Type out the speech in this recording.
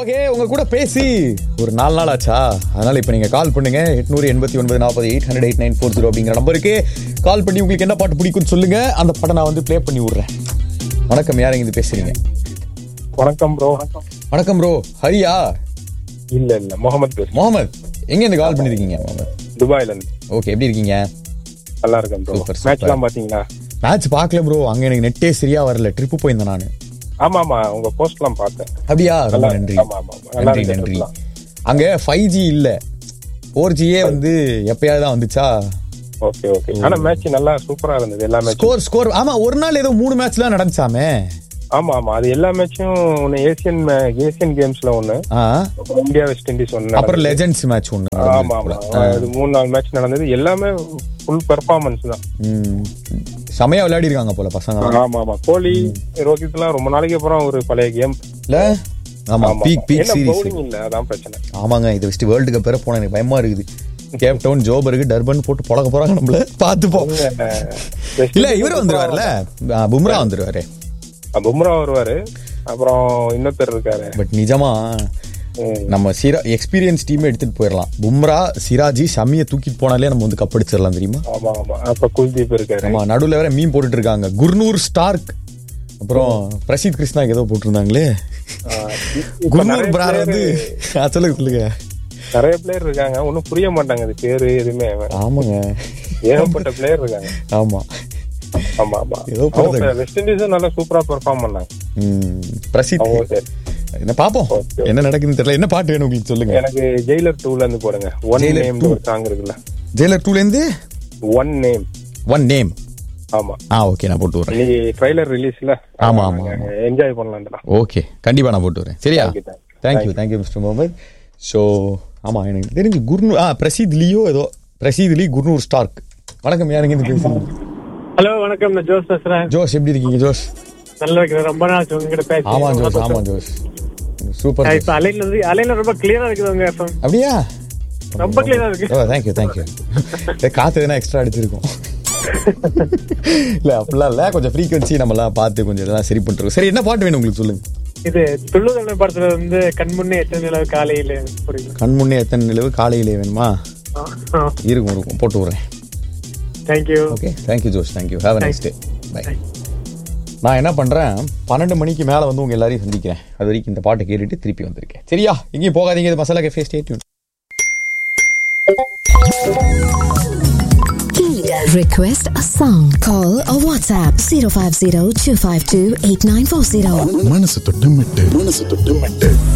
Okay உங்க கூட பேசி ஒரு நாலு நாள் ஆச்சா அதனால இப்போ நீங்க கால் பண்ணுங்க எட்நூறு எண்பத்தி ஒன்பது நாற்பது eight hundred eight nine four zero அப்படிங்கிற நம்பருக்கு கால் பண்ணி உங்களுக்கு என்ன பாட்டு பிடிக்கும்னு சொல்லுங்க அந்த பாட்டை நான் வந்து ப்ளே பண்ணி விடுறேன் வணக்கம் யார் இங்க பேசுறீங்க வணக்கம் ப்ரோ வணக்கம் ப்ரோ ஹரியா இல்ல இல்ல முகமது பேர் முகமது எங்க இருந்து கால் பண்ணிருக்கீங்க முகமது துபாயில இருந்து ஓகே எப்படி இருக்கீங்க நல்லா இருக்கேன் ப்ரோ Super, super. மேட்ச் எல்லாம் பாத்தீங்களா மேட்ச் பார்க்கல ப்ரோ அங்க எனக்கு நெட்டே சரியா வரல ட்ரிப்பு போயிருந்தேன் நான் ஆமா ஆமா உங்க போஸ்ட் எல்லாம் பார்த்தேன் அப்படியா ரொம்ப நல்லா- நன்றி ஆமா, ஆமா, ஆமா. நல்லா நன்றி இருக்கு நன்றி trip-லாம். அங்க ஃபைவ் ஜி இல்ல ஃபோர் ஜியே வந்து எப்பயாவது தான் வந்துச்சா ஓகே ஓகே ஆனா மேட்ச் நல்லா சூப்பரா இருந்தது எல்லா மேட்சும் ஸ்கோர் ஸ்கோர் ஆமா ஒரு நாள் ஏதோ மூணு மேட்ச்லாம் நடந்துச்சாமே ஆமா ஆமா அது எல்லா மேட்சும் ஒன்னு ஏசியன் ஏசியன் கேம்ஸ்ல ஒண்ணு ஆ அப்புறம் இந்தியா வெஸ்ட் இண்டீஸ் ஒன்னு அப்புறம் நடந்தது. லெஜெண்ட்ஸ் மேட்ச் ஒன்று ஆமா ஆமா அது மூணு நாலு மேட்ச் நடந்தது எல்லாமே ஃபுல் பெர்ஃபார்மன்ஸ் தான் செமையா விளையாடி இருக்காங்க போல பசங்க ஆமா ஆமா கோலி ரோஹித் எல்லாம் ரொம்ப நாளைக்கு அப்புறம் ஒரு பழைய கேம் இல்ல ஆமா பீக் பீக் என்ன சீரிஸ் பவுலிங் இல்ல அதான் பிரச்சனை ஆமாங்க இதை வச்சுட்டு வேர்ல்டு கப் வேற போன எனக்கு பயமா இருக்குது கேப் டவுன் ஜோபர்கு டர்பன் போட்டு புழக்க போறாங்க நம்மள பாத்துப்போம் West இல்ல Indies இவர் வந்துருவாருல ஆ, பும்ரா வந்துருவாரு அஹ் பும்ரா வருவாரு அப்புறம் இன்னொருத்தர் இருக்காரு பட் நிஜமா ம். நம்ம சிரா எக்ஸ்பீரியன்ஸ் டீம் எடுத்துட்டு போயிடலாம் பும்ரா சிராஜி ஷமியை தூக்கிட்டு போனாலே நம்ம வந்து கப் அடிச்சிடலாம் தெரியுமா ஆமா ஆமா அப்ப குல்தீப் இருக்காரு ஆமா நடுவுல வேற மீன் போட்டுட்டு இருக்காங்க குர்னூர் ஸ்டார்க் அப்புறம் பிரசித் கிருஷ்ணாக்கு ஏதோ போட்டிருந்தாங்களே ஆஹ் இப்ப குர்னூர் நிறைய பிரார் player- வந்து ஆ, சொல்லுங்க சொல்லுங்க நிறைய பிளேயர் இருக்காங்க ஒன்னும் புரிய மாட்டாங்க அது பேரு எதுவுமே ஆமாங்க ஏகப்பட்ட பிளேயர் இருக்காங்க ஆமா ஆமா ஆமா ஏதோ போடுறது. அவங்க வெஸ்ட் இண்டீஸும் நல்லா சூப்பரா பெர்ஃபார்ம் பண்ணாங்க ம், பிரசித் அவங்க சரி. என்ன பாப்போம் Okay. என்ன நடக்குதுன்னு தெரியல என்ன பாட்டு வேணும் உங்களுக்கு சொல்லுங்க எனக்கு ஜெயிலர் டூல இருந்து போடுங்க ஒன் Jailer நேம் 2. ஒரு சாங் இருக்குல்ல ஜெயிலர் டூல இருந்து ஒன் நேம் ஒன் நேம் ஆமா ஆ ஓகே நான் போட்டு விடுறேன் இன்னைக்கு ட்ரைலர் ரிலீஸ்ல ஆமா, ஆமா, என்ஜாய் பண்ணலாம்டா ஓகே கண்டிப்பா நான் போட்டு வரேன் சரியா Thank you, thank you. Thank you thank you mister Mohammed so ஆமா எனக்கு தெரிஞ்சு குர்னூர் ஆ பிரசீத் லியோ ஏதோ பிரசீத் லீ குர்னூர் ஸ்டார்க் வணக்கம் யாருங்க இருந்து பேசுறீங்க ஹலோ வணக்கம் நான் ஜோஸ் பேசுறேன் ஜோஷ் எப்படி இருக்கீங்க ஜோஷ் நல்லா இருக்கிறேன் ரொம்ப நாள் ஆச்சு உங்ககிட்ட பேசி ஆமா ரொம்ப ஜோஷ் ஆமா சந்தோஷம். ஜோஷ் சூப்பர் ஆ, இப்ப அலைன்ல இருந்து அலைன்ல ரொம்ப கிளியரா இருக்குது உங்க எஃப்எம் அப்படியா ரொம்ப clear ஆ இருக்கு. ஓ தேங்க்யூ தேங்க்யூ காத்து எதனா எக்ஸ்ட்ரா அடிச்சிருக்கோம் இல்ல அப்படிலாம் இல்ல கொஞ்சம் ஃப்ரீக்வன்சி நம்மலாம் பார்த்து கொஞ்சம் இதெல்லாம் சரி பண்ணிருக்கோம் சரி என்ன பாட்டு வேணும் உங்களுக்கு சொல்லுங்க இது துள்ளுதல் படத்துல வந்து கண்முன்னே எத்தனை நிலவு காலையில புரியுது கண் முன்னே எத்தனை நிலவு காலையிலே வேணுமா இருக்கும் இருக்கும் போட்டு விடுறேன் thank you okay thank you Josh thank you have a nice day bye நான் என்ன பண்றேன் பன்னெண்டு மணிக்கு மேல வந்து உங்க எல்லாரையும் சந்திக்கிறேன் அது வரைக்கும் இந்த பாட்டை கேட்டுட்டு திருப்பி வந்திருக்கேன் சரியா எங்கேயும் போகாதீங்க இது Masala cafe stay tuned Request a song. Call or WhatsApp 050 252 8940. மனசு தொட்டு மெட்டு மனசு தொட்டு மெட்டு